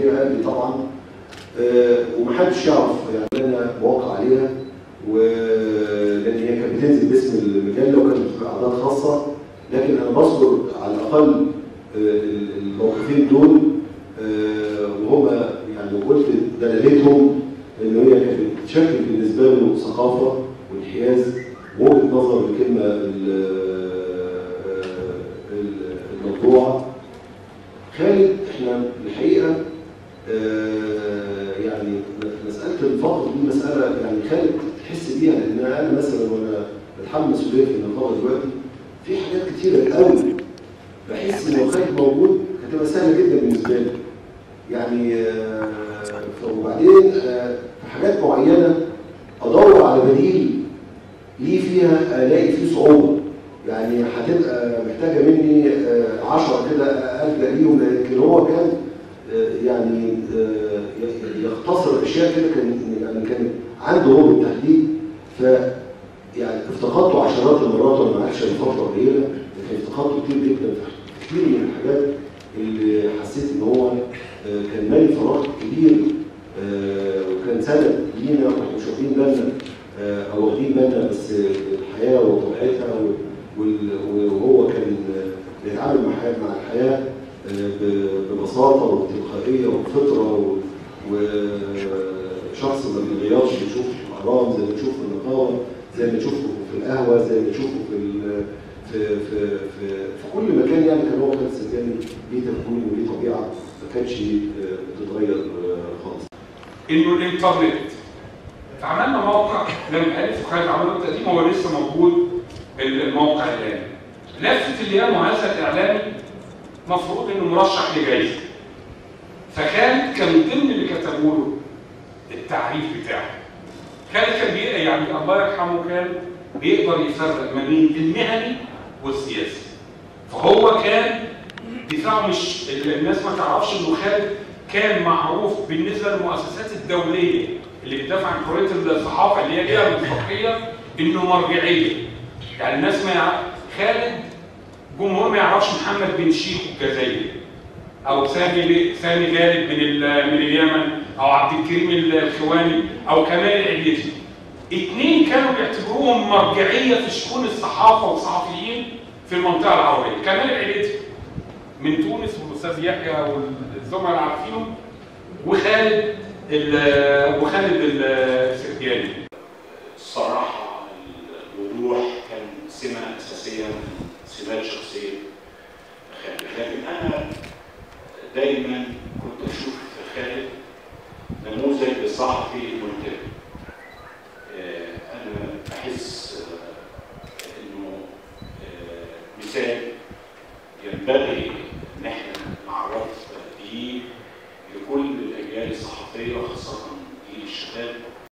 هي قال لي طبعا آه، ومحدش يعرف يعني انا موقع عليها ولان هي كانت بتنزل باسم المجله وكانت بتبقى اعداد خاصه لكن انا بذكر على الاقل آه، الموقفين دول آه، وهما يعني قلت دلالتهم ان هي كانت بتشكل بالنسبه له ثقافه وانحياز وجهه نظر الكلمه ال- ال- المطبوعه خالد احنا الحقيقه آه، يعني مساله الفقر دي مساله يعني خالد تحس بيها لان انا مثلا وانا بتحمل مسؤوليه في النقابه دلوقتي في حاجات كتيره قوي بحس ان لو خالد موجود هتبقى سهله جدا بالنسبه لي يعني آه، وبعدين آه، في حاجات معينه ادور على بديل ليه فيها الاقي فيه صعوبه يعني هتبقى محتاجه مني 10 كده الجا ليهم لكن هو كان آه، يعني آه، يختصر اشياء كده كان يعني كان عنده هو بالتحديد ف يعني افتقدته عشرات المرات وانا ما عادش فتره قليله لكن افتقدته كتير جدا في كتير من الحاجات اللي حسيت ان هو آه، كان مالي فراغ كبير آه، وكان سند لينا واحنا مش واخدين بالنا آه، او واخدين بالنا بس الحياه وطبيعتها و- وال- وهو كان آه، بيتعامل مع الحياه مع الحياه آه، ب- ببساطه وبتلقائيه وبفطره و- وشخص ما بيغيرش بيشوف في الاعرام زي ما بنشوف في النقابه زي ما نشوفه في القهوه زي ما نشوفه في ال- في في في, في كل مكان يعني كان هو كان سكاني ليه تكوين وليه طبيعه ما كانتش آه، بتتغير آه، خالص. انه الانترنت فعملنا موقع لما الف وخالد عملوا التقديم هو لسه موجود الموقع الان لفت اليوم هذا الاعلامي مفروض انه مرشح لجائزه فخالد كان من ضمن اللي كتبوا له التعريف بتاعه خالد كان بي يعني الله يرحمه كان بيقدر يفرق ما بين المهني والسياسي فهو كان دفاعه مش الناس ما تعرفش انه خالد كان معروف بالنسبه للمؤسسات الدوليه اللي بتدافع عن حريه الصحافه اللي هي جهه مستقله انه مرجعيه يعني الناس ما يع... خالد جمهور ما يعرفش محمد بن شيخ الجزائري او سامي سامي غالب من ال- من اليمن او عبد الكريم الخواني او كمال العليتي اثنين كانوا بيعتبروهم مرجعيه في شؤون الصحافه والصحفيين في المنطقه العربيه كمال العليتي من تونس والاستاذ يحيى والزملاء عارفينهم وخالد ال- وخالد السرجاني الصراحة الوضوح كان سمة أساسية من سمات شخصية خالد لكن أنا دايما كنت أشوف في خالد نموذج للصحفي الملتزم